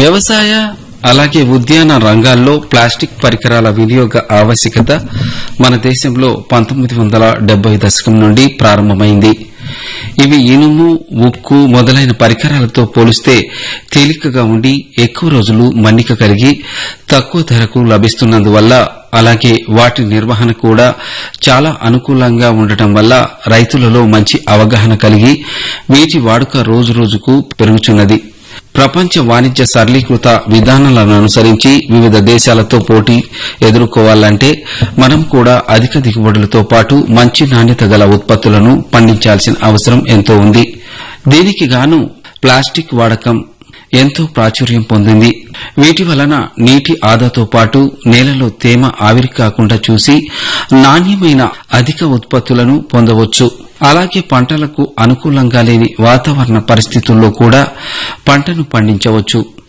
వ్యవసాయ అలాగే ఉద్యాన రంగాల్లో ప్లాస్టిక్ పరికరాల వినియోగ ఆవశ్యకత మన దేశంలో పంతొమ్మిది వందల డెబ్బై దశకం నుండి ప్రారంభమైంది ఇవి ఇనుము ఉక్కు మొదలైన పరికరాలతో పోలిస్తే తేలికగా ఉండి ఎక్కువ రోజులు మన్నిక కలిగి తక్కువ ధరకు లభిస్తున్నందువల్ల అలాగే వాటి నిర్వహణ కూడా చాలా అనుకూలంగా ఉండటం వల్ల రైతులలో మంచి అవగాహన కలిగి వీటి వాడుక రోజురోజుకు పెరుగుచున్నది ప్రపంచ వాణిజ్య సరళీకృత విధానాలను అనుసరించి వివిధ దేశాలతో పోటీ ఎదుర్కోవాలంటే మనం కూడా అధిక దిగుబడులతో పాటు మంచి నాణ్యత గల ఉత్పత్తులను పండించాల్సిన అవసరం ఎంతో ఉంది దీనికి గాను ప్లాస్టిక్ వాడకం ఎంతో ప్రాచుర్యం పొందింది వీటి వలన నీటి ఆదాతో పాటు నేలలో తేమ ఆవిరి కాకుండా చూసి నాణ్యమైన అధిక ఉత్పత్తులను పొందవచ్చు అలాగే పంటలకు అనుకూలంగా లేని వాతావరణ పరిస్థితుల్లో కూడా పంటను పండించవచ్చు